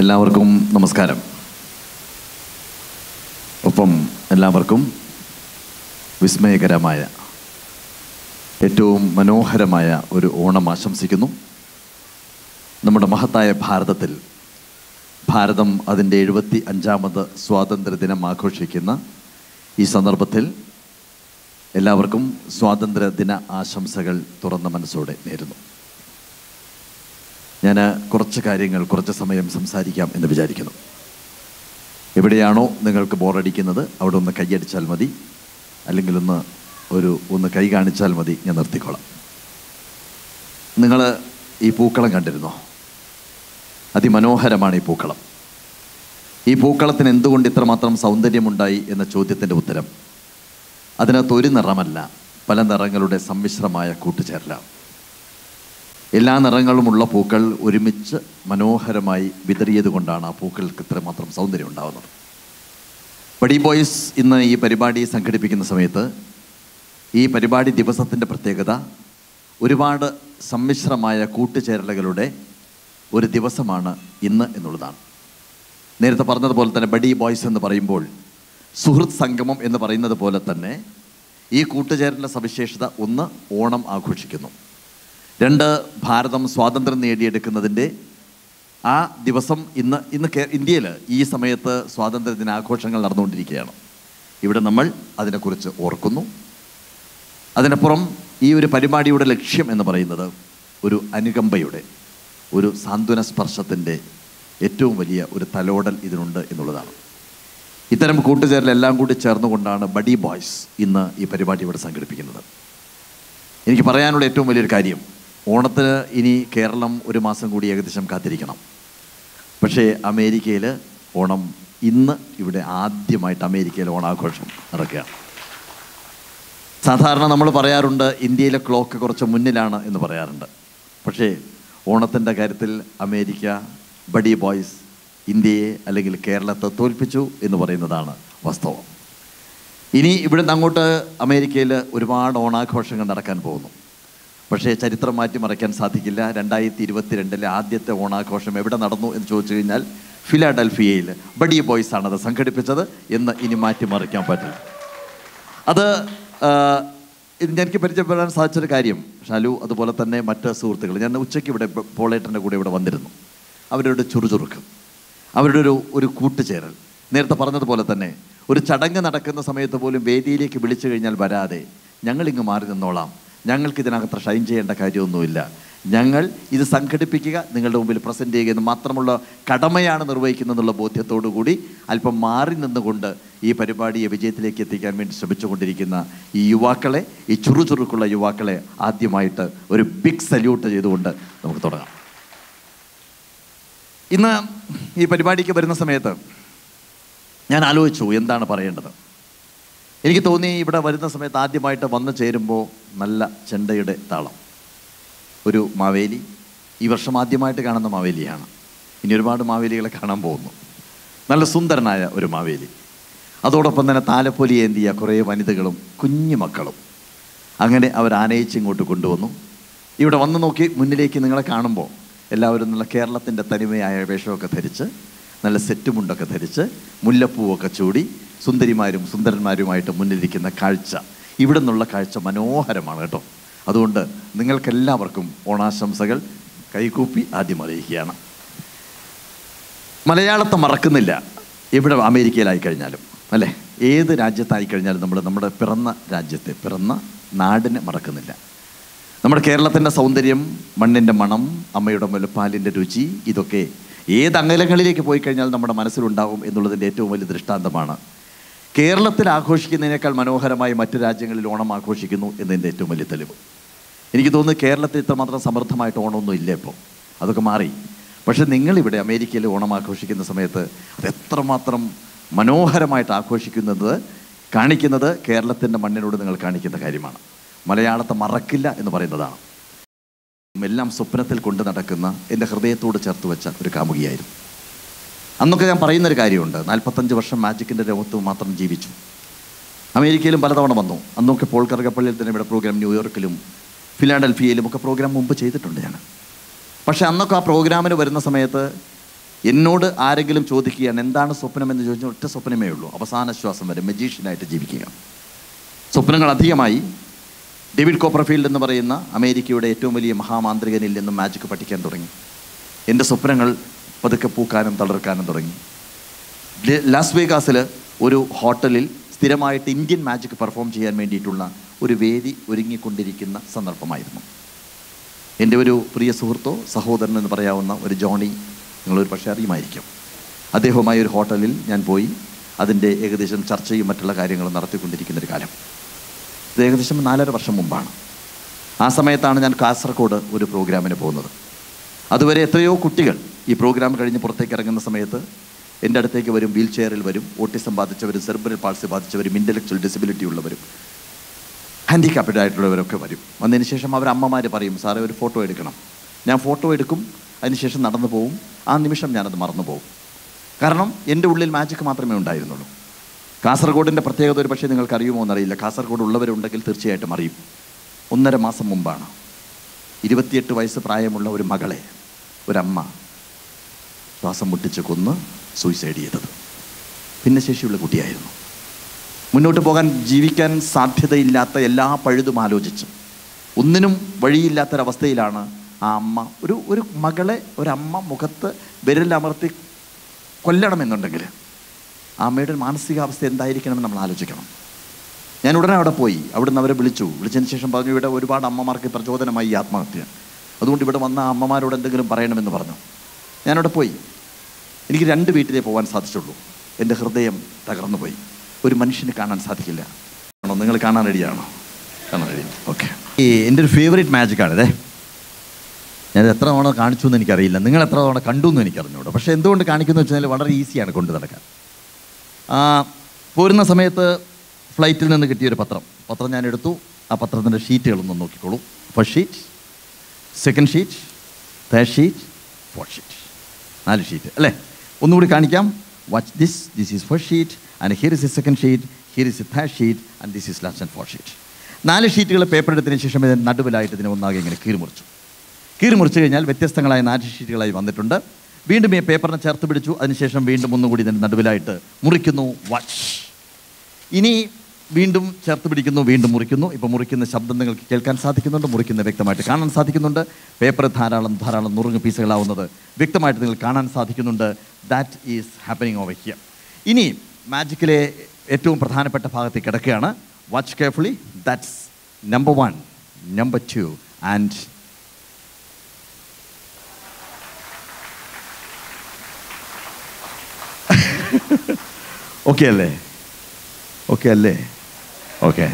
എല്ലാവർക്കും നമസ്കാരം ഒപ്പം എല്ലാവർക്കും വിസ്മയകരമായ ഏറ്റവും മനോഹരമായ ഒരു ഓണം ആശംസിക്കുന്നു നമ്മുടെ മഹത്തായ ഭാരതത്തിൽ ഭാരതം അതിൻ്റെ എഴുപത്തി അഞ്ചാമത് സ്വാതന്ത്ര്യദിനം ആഘോഷിക്കുന്ന ഈ സന്ദർഭത്തിൽ എല്ലാവർക്കും സ്വാതന്ത്ര്യ ദിന ആശംസകൾ തുറന്ന മനസ്സോടെ നേരുന്നു ഞാൻ കുറച്ച് കാര്യങ്ങൾ കുറച്ച് സമയം സംസാരിക്കാം എന്ന് വിചാരിക്കുന്നു എവിടെയാണോ നിങ്ങൾക്ക് ബോറടിക്കുന്നത് അവിടെ ഒന്ന് കൈയടിച്ചാൽ മതി അല്ലെങ്കിൽ ഒന്ന് ഒരു ഒന്ന് കൈ കാണിച്ചാൽ മതി ഞാൻ നിർത്തിക്കോളാം നിങ്ങൾ ഈ പൂക്കളം കണ്ടിരുന്നോ അതിമനോഹരമാണ് ഈ പൂക്കളം ഈ പൂക്കളത്തിന് എന്തുകൊണ്ട് ഇത്രമാത്രം സൗന്ദര്യമുണ്ടായി എന്ന ചോദ്യത്തിൻ്റെ ഉത്തരം അതിനകത്ത് ഒരു നിറമല്ല പല നിറങ്ങളുടെ സമ്മിശ്രമായ കൂട്ടുചേരലാണ് എല്ലാ നിറങ്ങളുമുള്ള പൂക്കൾ ഒരുമിച്ച് മനോഹരമായി വിതറിയത് കൊണ്ടാണ് ആ പൂക്കൾക്ക് ഇത്രമാത്രം സൗന്ദര്യം ഉണ്ടാകുന്നത് ബഡി ബോയ്സ് ഇന്ന് ഈ പരിപാടി സംഘടിപ്പിക്കുന്ന സമയത്ത് ഈ പരിപാടി ദിവസത്തിൻ്റെ പ്രത്യേകത ഒരുപാട് സമ്മിശ്രമായ കൂട്ടുചേരലുകളുടെ ഒരു ദിവസമാണ് ഇന്ന് എന്നുള്ളതാണ് നേരത്തെ പറഞ്ഞതുപോലെ തന്നെ ബഡി ബോയ്സ് എന്ന് പറയുമ്പോൾ സുഹൃത്ത് സംഗമം എന്ന് പറയുന്നത് പോലെ തന്നെ ഈ കൂട്ടുചേരലിൻ്റെ സവിശേഷത ഒന്ന് ഓണം ആഘോഷിക്കുന്നു രണ്ട് ഭാരതം സ്വാതന്ത്ര്യം നേടിയെടുക്കുന്നതിൻ്റെ ആ ദിവസം ഇന്ന് ഇന്ന് കേ ഇന്ത്യയിൽ ഈ സമയത്ത് സ്വാതന്ത്ര്യ ദിനാഘോഷങ്ങൾ നടന്നുകൊണ്ടിരിക്കുകയാണ് ഇവിടെ നമ്മൾ അതിനെക്കുറിച്ച് ഓർക്കുന്നു അതിനപ്പുറം ഈ ഒരു പരിപാടിയുടെ ലക്ഷ്യം എന്ന് പറയുന്നത് ഒരു അനുകമ്പയുടെ ഒരു സാന്ത്വന സ്പർശത്തിൻ്റെ ഏറ്റവും വലിയ ഒരു തലോടൽ ഇതിനുണ്ട് എന്നുള്ളതാണ് ഇത്തരം കൂട്ടുചേരലെല്ലാം കൂടി ചേർന്നുകൊണ്ടാണ് ബഡി ബോയ്സ് ഇന്ന് ഈ പരിപാടി ഇവിടെ സംഘടിപ്പിക്കുന്നത് എനിക്ക് പറയാനുള്ള ഏറ്റവും വലിയൊരു കാര്യം ഓണത്തിന് ഇനി കേരളം ഒരു മാസം കൂടി ഏകദേശം കാത്തിരിക്കണം പക്ഷേ അമേരിക്കയിൽ ഓണം ഇന്ന് ഇവിടെ ആദ്യമായിട്ട് അമേരിക്കയിൽ ഓണാഘോഷം നടക്കുകയാണ് സാധാരണ നമ്മൾ പറയാറുണ്ട് ഇന്ത്യയിലെ ക്ലോക്ക് കുറച്ച് മുന്നിലാണ് എന്ന് പറയാറുണ്ട് പക്ഷേ ഓണത്തിൻ്റെ കാര്യത്തിൽ അമേരിക്ക ബഡി ബോയ്സ് ഇന്ത്യയെ അല്ലെങ്കിൽ കേരളത്തെ തോൽപ്പിച്ചു എന്ന് പറയുന്നതാണ് വാസ്തവം ഇനി ഇവിടുന്ന് അങ്ങോട്ട് അമേരിക്കയിൽ ഒരുപാട് ഓണാഘോഷങ്ങൾ നടക്കാൻ പോകുന്നു പക്ഷേ ചരിത്രം മാറ്റി മറയ്ക്കാൻ സാധിക്കില്ല രണ്ടായിരത്തി ഇരുപത്തിരണ്ടിലെ ആദ്യത്തെ ഓണാഘോഷം എവിടെ നടന്നു എന്ന് ചോദിച്ചു കഴിഞ്ഞാൽ ഫിലാഡൽഫിയയിൽ ബഡി ബോയ്സ് ആണ് അത് സംഘടിപ്പിച്ചത് എന്ന് ഇനി മാറ്റി മറിക്കാൻ പറ്റില്ല അത് ആ, ഇത് എനിക്ക് പരിചയപ്പെടാൻ സാധിച്ചൊരു കാര്യം ഷാലു അതുപോലെ തന്നെ മറ്റ് സുഹൃത്തുക്കൾ ഞാൻ ഉച്ചയ്ക്ക് ഇവിടെ പോ- പോളേട്ടൻ്റെ കൂടെ ഇവിടെ വന്നിരുന്നു അവരുടെ ഒരു ചുറുചുറുക്ക് അവരുടെ ഒരു ഒരു കൂട്ടുചേരൽ നേരത്തെ പറഞ്ഞതുപോലെ തന്നെ ഒരു ചടങ്ങ് നടക്കുന്ന സമയത്ത് പോലും വേദിയിലേക്ക് വിളിച്ചു കഴിഞ്ഞാൽ വരാതെ ഞങ്ങളിങ്ങ് മാറി നിന്നോളാം ഞങ്ങൾക്ക് ഇതിനകത്ത് ഷൈൻ ചെയ്യേണ്ട കാര്യമൊന്നുമില്ല ഞങ്ങൾ ഇത് സംഘടിപ്പിക്കുക നിങ്ങളുടെ മുമ്പിൽ പ്രസൻറ്റ് ചെയ്യുക എന്ന് മാത്രമുള്ള കടമയാണ് നിർവഹിക്കുന്നതെന്നുള്ള ബോധ്യത്തോടു കൂടി അല്പം മാറി നിന്നുകൊണ്ട് ഈ പരിപാടിയെ വിജയത്തിലേക്ക് എത്തിക്കാൻ വേണ്ടി ശ്രമിച്ചുകൊണ്ടിരിക്കുന്ന ഈ യുവാക്കളെ ഈ ചുറുചുറുക്കുള്ള യുവാക്കളെ ആദ്യമായിട്ട് ഒരു ബിഗ് സല്യൂട്ട് ചെയ്തുകൊണ്ട് നമുക്ക് തുടങ്ങാം ഇന്ന് ഈ പരിപാടിക്ക് വരുന്ന സമയത്ത് ഞാൻ ആലോചിച്ചു എന്താണ് പറയേണ്ടത് എനിക്ക് തോന്നി ഇവിടെ വരുന്ന സമയത്ത് ആദ്യമായിട്ട് വന്നു ചേരുമ്പോൾ നല്ല ചെണ്ടയുടെ താളം ഒരു മാവേലി ഈ വർഷം ആദ്യമായിട്ട് കാണുന്ന മാവേലിയാണ് ഇനി ഒരുപാട് മാവേലികളെ കാണാൻ പോകുന്നു നല്ല സുന്ദരനായ ഒരു മാവേലി അതോടൊപ്പം തന്നെ താലപ്പൊലി ഏന്തിയ കുറേ വനിതകളും കുഞ്ഞു മക്കളും അങ്ങനെ അവർ ആനയിച്ച് ഇങ്ങോട്ട് കൊണ്ടുവന്നു ഇവിടെ വന്ന് നോക്കി മുന്നിലേക്ക് നിങ്ങളെ കാണുമ്പോൾ എല്ലാവരും നല്ല കേരളത്തിൻ്റെ തനിമയായ വേഷമൊക്കെ ധരിച്ച് നല്ല സെറ്റ് മുണ്ടൊക്കെ ധരിച്ച് മുല്ലപ്പൂവൊക്കെ ചൂടി സുന്ദരിമാരും സുന്ദരന്മാരുമായിട്ട് മുന്നിലിരിക്കുന്ന കാഴ്ച ഇവിടെ നിന്നുള്ള കാഴ്ച മനോഹരമാണ് കേട്ടോ അതുകൊണ്ട് നിങ്ങൾക്കെല്ലാവർക്കും ഓണാശംസകൾ കൈകൂപ്പി ആദ്യം അറിയിക്കുകയാണ് മലയാളത്തെ മറക്കുന്നില്ല ഇവിടെ അമേരിക്കയിലായി കഴിഞ്ഞാലും അല്ലേ ഏത് രാജ്യത്തായി കഴിഞ്ഞാലും നമ്മൾ നമ്മുടെ പിറന്ന രാജ്യത്തെ പിറന്ന നാടിനെ മറക്കുന്നില്ല നമ്മുടെ കേരളത്തിൻ്റെ സൗന്ദര്യം മണ്ണിൻ്റെ മണം അമ്മയുടെ മുലപ്പാലിൻ്റെ രുചി ഇതൊക്കെ ഏത് അങ്കലങ്ങളിലേക്ക് പോയി കഴിഞ്ഞാൽ നമ്മുടെ മനസ്സിലുണ്ടാവും എന്നുള്ളതിൻ്റെ ഏറ്റവും വലിയ ദൃഷ്ടാന്തമാണ് കേരളത്തിൽ ആഘോഷിക്കുന്നതിനേക്കാൾ മനോഹരമായി മറ്റു രാജ്യങ്ങളിൽ ഓണം ആഘോഷിക്കുന്നു എന്നതിൻ്റെ ഏറ്റവും വലിയ തെളിവ് എനിക്ക് തോന്നുന്നു കേരളത്തിൽ ഇത്രമാത്രം സമൃദ്ധമായിട്ട് ഓണമൊന്നും ഇല്ല ഇപ്പോൾ അതൊക്കെ മാറി പക്ഷെ നിങ്ങളിവിടെ അമേരിക്കയിൽ ഓണം ആഘോഷിക്കുന്ന സമയത്ത് അത് എത്രമാത്രം മനോഹരമായിട്ട് ആഘോഷിക്കുന്നത് കാണിക്കുന്നത് കേരളത്തിൻ്റെ മണ്ണിനോട് നിങ്ങൾ കാണിക്കുന്ന കാര്യമാണ് മലയാളത്തെ മറക്കില്ല എന്ന് പറയുന്നതാണ് എല്ലാം സ്വപ്നത്തിൽ കൊണ്ട് നടക്കുന്ന എൻ്റെ ഹൃദയത്തോട് ചേർത്ത് വെച്ച ഒരു കാമുകിയായിരുന്നു അന്നൊക്കെ ഞാൻ പറയുന്നൊരു കാര്യമുണ്ട് നാൽപ്പത്തഞ്ച് വർഷം മാജിക്കിൻ്റെ ലോകത്ത് മാത്രം ജീവിച്ചു അമേരിക്കയിലും പലതവണ വന്നു അന്നൊക്കെ പോൾ കറുകപ്പള്ളിയിൽ തന്നെ ഇവിടെ പ്രോഗ്രാം ന്യൂയോർക്കിലും ഫിലാഡൽഫിയയിലും ഒക്കെ പ്രോഗ്രാം മുമ്പ് ചെയ്തിട്ടുണ്ട് ഞാൻ പക്ഷേ അന്നൊക്കെ ആ പ്രോഗ്രാമിന് വരുന്ന സമയത്ത് എന്നോട് ആരെങ്കിലും ചോദിക്കുകയാണ് എന്താണ് സ്വപ്നം എന്ന് ചോദിച്ചാൽ ഒറ്റ സ്വപ്നമേ ഉള്ളൂ അവസാന ശ്വാസം വരെ മജീഷ്യനായിട്ട് ജീവിക്കുക സ്വപ്നങ്ങൾ അധികമായി ഡേവിഡ് കോപ്പർഫീൽഡ് എന്ന് പറയുന്ന അമേരിക്കയുടെ ഏറ്റവും വലിയ മഹാമാന്ത്രികനിൽ നിന്നും മാജിക് പഠിക്കാൻ തുടങ്ങി എൻ്റെ സ്വപ്നങ്ങൾ പതുക്കെ പൂക്കാനും തളർക്കാനും തുടങ്ങി ല- ലാസ് വേഗാസിൽ ഒരു ഹോട്ടലിൽ സ്ഥിരമായിട്ട് ഇന്ത്യൻ മാജിക് പെർഫോം ചെയ്യാൻ വേണ്ടിയിട്ടുള്ള ഒരു വേദി ഒരുങ്ങിക്കൊണ്ടിരിക്കുന്ന സന്ദർഭമായിരുന്നു എൻ്റെ ഒരു പ്രിയ സുഹൃത്തോ സഹോദരൻ എന്ന് പറയാവുന്ന ഒരു ജോണി നിങ്ങളൊരു പക്ഷേ അറിയുമായിരിക്കും അദ്ദേഹവുമായി ഒരു ഹോട്ടലിൽ ഞാൻ പോയി അതിൻ്റെ ഏകദേശം ചർച്ചയും മറ്റുള്ള കാര്യങ്ങളും നടത്തിക്കൊണ്ടിരിക്കുന്ന ഒരു കാലം ഇത് ഏകദേശം നാലര വർഷം മുമ്പാണ് ആ സമയത്താണ് ഞാൻ കാസർഗോഡ് ഒരു പ്രോഗ്രാമിന് പോകുന്നത് അതുവരെ എത്രയോ കുട്ടികൾ ഈ പ്രോഗ്രാം കഴിഞ്ഞ് പുറത്തേക്ക് ഇറങ്ങുന്ന സമയത്ത് എൻ്റെ അടുത്തേക്ക് വരും വീൽ ചെയറിൽ വരും ഓട്ടിസം ബാധിച്ചവരും സെർബറൽ പാൾസി ബാധിച്ചവരും ഇൻ്റലക്ച്വൽ ഡിസബിലിറ്റി ഉള്ളവരും ഹാൻഡിക്യാപ്ഡ് ആയിട്ടുള്ളവരൊക്കെ വരും വന്നതിന് ശേഷം അവർ അമ്മമാർ പറയും സാറേ ഒരു ഫോട്ടോ എടുക്കണം ഞാൻ ഫോട്ടോ എടുക്കും അതിനുശേഷം നടന്നു പോവും ആ നിമിഷം ഞാനത് മറന്നു പോകും കാരണം എൻ്റെ ഉള്ളിൽ മാജിക് മാത്രമേ ഉണ്ടായിരുന്നുള്ളൂ കാസർഗോഡിൻ്റെ പ്രത്യേകത ഒരു പക്ഷേ നിങ്ങൾക്ക് അറിയുമോ എന്നറിയില്ല കാസർഗോഡ് ഉള്ളവരുണ്ടെങ്കിൽ തീർച്ചയായിട്ടും അറിയും ഒന്നര മാസം മുമ്പാണ് ഇരുപത്തിയെട്ട് വയസ്സ് പ്രായമുള്ള ഒരു മകളെ ഒരമ്മ ശ്വാസം മുട്ടിച്ച് കൊന്ന് സൂയിസൈഡ് ചെയ്തത് ഭിന്നശേഷിയുള്ള കുട്ടിയായിരുന്നു മുന്നോട്ട് പോകാൻ ജീവിക്കാൻ സാധ്യതയില്ലാത്ത എല്ലാ പഴുതും ആലോചിച്ച് ഒന്നിനും വഴിയില്ലാത്തൊരവസ്ഥയിലാണ് ആ അമ്മ ഒരു ഒരു മകളെ ഒരമ്മ മുഖത്ത് വിരലമർത്തി കൊല്ലണമെന്നുണ്ടെങ്കിൽ ആ അമ്മയുടെ ഒരു മാനസികാവസ്ഥ എന്തായിരിക്കണമെന്ന് നമ്മൾ ആലോചിക്കണം ഞാൻ ഉടനെ അവിടെ പോയി അവിടുന്ന് അവരെ വിളിച്ചു വിളിച്ചതിന് ശേഷം പറഞ്ഞു ഇവിടെ ഒരുപാട് അമ്മമാർക്ക് പ്രചോദനമായി ഈ ആത്മഹത്യ അതുകൊണ്ട് ഇവിടെ വന്ന ആ അമ്മമാരോട് എന്തെങ്കിലും പറയണമെന്ന് പറഞ്ഞു ഞാനവിടെ പോയി എനിക്ക് രണ്ട് വീട്ടിലേ പോകാൻ സാധിച്ചുള്ളൂ എൻ്റെ ഹൃദയം തകർന്നു പോയി ഒരു മനുഷ്യന് കാണാൻ സാധിക്കില്ല ആണോ നിങ്ങൾ കാണാൻ റെഡിയാണോ കാണാൻ റെഡി ഓക്കെ ഈ എൻ്റെ ഒരു ഫേവറേറ്റ് മാജിക്കാണിതേ ഞാൻ എത്ര തവണ കാണിച്ചു എന്ന് എനിക്കറിയില്ല നിങ്ങൾ എത്ര തവണ കണ്ടു എന്ന് എനിക്കറിഞ്ഞൂടെ പക്ഷേ എന്തുകൊണ്ട് കാണിക്കുന്നു വെച്ചാൽ വളരെ ഈസിയാണ് കൊണ്ടു നടക്കാൻ ആ, പോരുന്ന സമയത്ത് ഫ്ലൈറ്റിൽ നിന്ന് കിട്ടിയൊരു പത്രം പത്രം ഞാൻ എടുത്തു ആ പത്രത്തിൻ്റെ ഷീറ്റുകളൊന്ന് നോക്കിക്കോളൂ first sheet second sheet third sheet fourth sheet നാല് ഷീറ്റ് അല്ലേ ഒന്നുകൂടി കാണിക്കാം watch this this is first sheet and here is a second sheet here is a third sheet and this is last and fourth sheet നാല് ഷീറ്റുകൾ paper എടുത്തതിന് ശേഷം ഇതിന് നടുവിലായിട്ട് ഇതിനെ ഒന്നാകെ ഇങ്ങനെ കീറി മുറിച്ചു കീറി മുറിച്ച് കഴിഞ്ഞാൽ വ്യത്യസ്തങ്ങളായ നാല് ഷീറ്റുകളായി വന്നിട്ടുണ്ട് വീണ്ടും ഈ പേപ്പറിനെ ചേർത്ത് പിടിച്ചു അതിനുശേഷം വീണ്ടും ഒന്നുകൂടി ഇതിൻ്റെ നടുവിലായിട്ട് മുറിക്കുന്നു വാച്ച് ഇനി വീണ്ടും ചേർത്ത് പിടിക്കുന്നു വീണ്ടും മുറിക്കുന്നു ഇപ്പോൾ മുറിക്കുന്ന ശബ്ദം നിങ്ങൾക്ക് കേൾക്കാൻ സാധിക്കുന്നുണ്ട് മുറിക്കുന്ന വ്യക്തമായിട്ട് കാണാൻ സാധിക്കുന്നുണ്ട് പേപ്പർ ധാരാളം ധാരാളം നുറുങ്ങ് പീസുകളാവുന്നത് വ്യക്തമായിട്ട് നിങ്ങൾ കാണാൻ സാധിക്കുന്നുണ്ട് that is happening over here ഇനി മാജിക്കിലെ ഏറ്റവും പ്രധാനപ്പെട്ട ഭാഗത്തേക്ക് കിടക്കുകയാണ് watch carefully that's number one number two and okay അല്ലേ ഓക്കെ അല്ലേ ഓക്കെ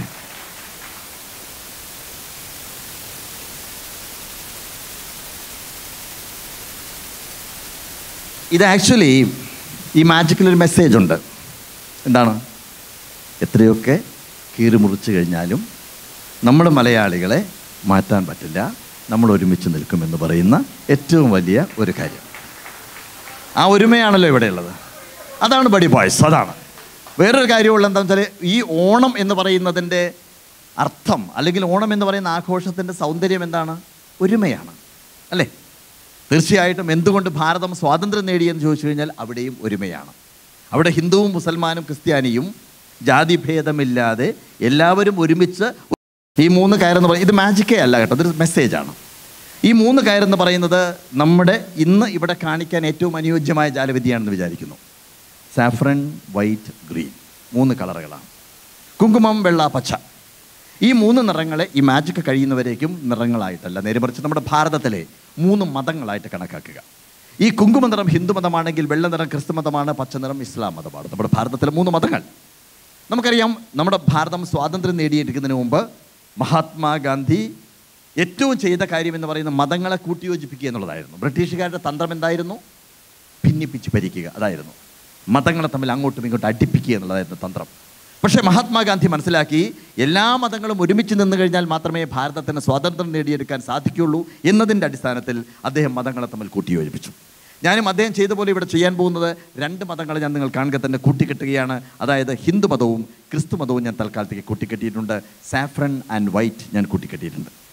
ഇത് ആക്ച്വലി ഈ മാജിക്കിൽ ഒരു മെസ്സേജ് ഉണ്ട് എന്താണ് എത്രയൊക്കെ കീറി മുറിച്ച് കഴിഞ്ഞാലും നമ്മൾ മലയാളികളെ മാറ്റാൻ പറ്റില്ല നമ്മൾ ഒരുമിച്ച് നിൽക്കുമെന്ന് പറയുന്ന ഏറ്റവും വലിയ ഒരു കാര്യം ആ ഒരുമയാണല്ലോ ഇവിടെയുള്ളത് അതാണ് ബഡി ബോയ്സ് അതാണ് വേറൊരു കാര്യമുള്ള എന്താണെന്ന് വെച്ചാൽ ഈ ഓണം എന്ന് പറയുന്നതിൻ്റെ അർത്ഥം അല്ലെങ്കിൽ ഓണം എന്ന് പറയുന്ന ആഘോഷത്തിൻ്റെ സൗന്ദര്യം എന്താണ് ഒരുമയാണ് അല്ലേ തീർച്ചയായിട്ടും എന്തുകൊണ്ട് ഭാരതം സ്വാതന്ത്ര്യം നേടിയെന്ന് ചോദിച്ചു കഴിഞ്ഞാൽ അവിടെയും ഒരുമയാണ് അവിടെ ഹിന്ദുവും മുസൽമാനും ക്രിസ്ത്യാനിയും ജാതിഭേദമില്ലാതെ എല്ലാവരും ഒരുമിച്ച് ഈ മൂന്ന് കയറെന്ന് പറയും ഇത് മാജിക്കേ അല്ല കേട്ടോ ഇതൊരു മെസ്സേജാണ് ഈ മൂന്ന് കയറെന്ന് പറയുന്നത് നമ്മുടെ ഇന്ന് ഇവിടെ കാണിക്കാൻ ഏറ്റവും അനുയോജ്യമായ ജാലവിദ്യയാണെന്ന് വിചാരിക്കുന്നു സാഫ്രൻ വൈറ്റ് ഗ്രീൻ മൂന്ന് കളറുകളാണ് കുങ്കുമം വെള്ള പച്ച ഈ മൂന്ന് നിറങ്ങളെ ഈ മാജിക് കഴിയുന്നവരേക്കും നിറങ്ങളായിട്ടല്ല നേരെ മറിച്ച് നമ്മുടെ ഭാരതത്തിലെ മൂന്ന് മതങ്ങളായിട്ട് കണക്കാക്കുക ഈ കുങ്കുമ നിറം ഹിന്ദു മതമാണെങ്കിൽ വെള്ള നിറം ക്രിസ്തു മതമാണ് പച്ച നിറം ഇസ്ലാം മതമാണ് നമ്മുടെ ഭാരതത്തിലെ മൂന്ന് മതങ്ങൾ നമുക്കറിയാം നമ്മുടെ ഭാരതം സ്വാതന്ത്ര്യം നേടിയെടുക്കുന്നതിന് മുമ്പ് മഹാത്മാഗാന്ധി ഏറ്റവും ചെയ്ത കാര്യം എന്ന് പറയുന്നത് മതങ്ങളെ കൂട്ടിയോജിപ്പിക്കുക എന്നുള്ളതായിരുന്നു ബ്രിട്ടീഷുകാരുടെ തന്ത്രം എന്തായിരുന്നു ഭിന്നിപ്പിച്ച് ഭരിക്കുക അതായിരുന്നു മതങ്ങളെ തമ്മിൽ അങ്ങോട്ടും ഇങ്ങോട്ടും അടിപ്പിക്കുക എന്നുള്ളതായിരുന്നു തന്ത്രം പക്ഷേ മഹാത്മാഗാന്ധി മനസ്സിലാക്കി എല്ലാ മതങ്ങളും ഒരുമിച്ച് നിന്ന് കഴിഞ്ഞാൽ മാത്രമേ ഭാരതത്തിന് സ്വാതന്ത്ര്യം നേടിയെടുക്കാൻ സാധിക്കുകയുള്ളൂ എന്നതിൻ്റെ അടിസ്ഥാനത്തിൽ അദ്ദേഹം മതങ്ങളെ തമ്മിൽ കൂട്ടിയോജിപ്പിച്ചു ഞാനും അദ്ദേഹം ചെയ്ത പോലെ ഇവിടെ ചെയ്യാൻ പോകുന്നത് രണ്ട് മതങ്ങളെ ഞാൻ നിങ്ങൾ കാണുക തന്നെ കൂട്ടിക്കെട്ടുകയാണ് അതായത് ഹിന്ദു മതവും ക്രിസ്തു മതവും ഞാൻ തൽക്കാലത്തേക്ക് കൂട്ടിക്കെട്ടിയിട്ടുണ്ട് സാഫ്രൺ ആൻഡ് വൈറ്റ് ഞാൻ കൂട്ടിക്കെട്ടിയിട്ടുണ്ട്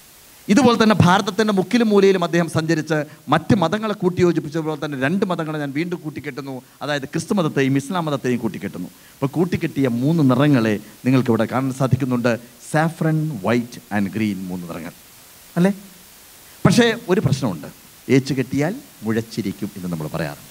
ഇതുപോലെ തന്നെ ഭാരതത്തിൻ്റെ മുക്കിലും മൂലയിലും അദ്ദേഹം സഞ്ചരിച്ച് മറ്റ് മതങ്ങളെ കൂട്ടിയോജിപ്പിച്ചതുപോലെ തന്നെ രണ്ട് മതങ്ങളെ ഞാൻ വീണ്ടും കൂട്ടിക്കെട്ടുന്നു അതായത് ക്രിസ്തു മതത്തെയും ഇസ്ലാം മതത്തെയും കൂട്ടിക്കെട്ടുന്നു അപ്പോൾ കൂട്ടിക്കെട്ടിയ മൂന്ന് നിറങ്ങളെ നിങ്ങൾക്ക് ഇവിടെ കാണാൻ സാധിക്കുന്നുണ്ട് സാഫ്രൻ വൈറ്റ് ആൻഡ് ഗ്രീൻ മൂന്ന് നിറങ്ങൾ അല്ലേ പക്ഷേ ഒരു പ്രശ്നമുണ്ട് ഏച്ചു കെട്ടിയാൽ മുഴച്ചിരിക്കും എന്ന് നമ്മൾ പറയാറുണ്ട്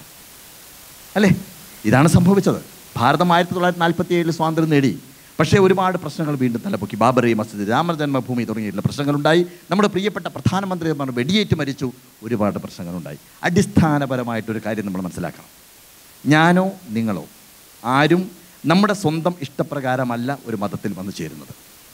അല്ലേ ഇതാണ് സംഭവിച്ചത് ഭാരതം ആയിരത്തി തൊള്ളായിരത്തി നാൽപ്പത്തി ഏഴിൽ സ്വാതന്ത്ര്യം നേടി പക്ഷേ ഒരുപാട് പ്രശ്നങ്ങൾ വീണ്ടും തലപ്പൊക്കി ബാബറി മസ്ജിദ് രാമജന്മഭൂമി തുടങ്ങിയിട്ടുള്ള പ്രശ്നങ്ങളുണ്ടായി നമ്മുടെ പ്രിയപ്പെട്ട പ്രധാനമന്ത്രി പറഞ്ഞു വെടിയേറ്റ് മരിച്ചു ഒരുപാട് പ്രശ്നങ്ങളുണ്ടായി അടിസ്ഥാനപരമായിട്ടൊരു കാര്യം നമ്മൾ മനസ്സിലാക്കണം ഞാനോ നിങ്ങളോ ആരും നമ്മുടെ സ്വന്തം ഇഷ്ടപ്രകാരമല്ല ഒരു മതത്തിൽ വന്നു ചേരുന്നത്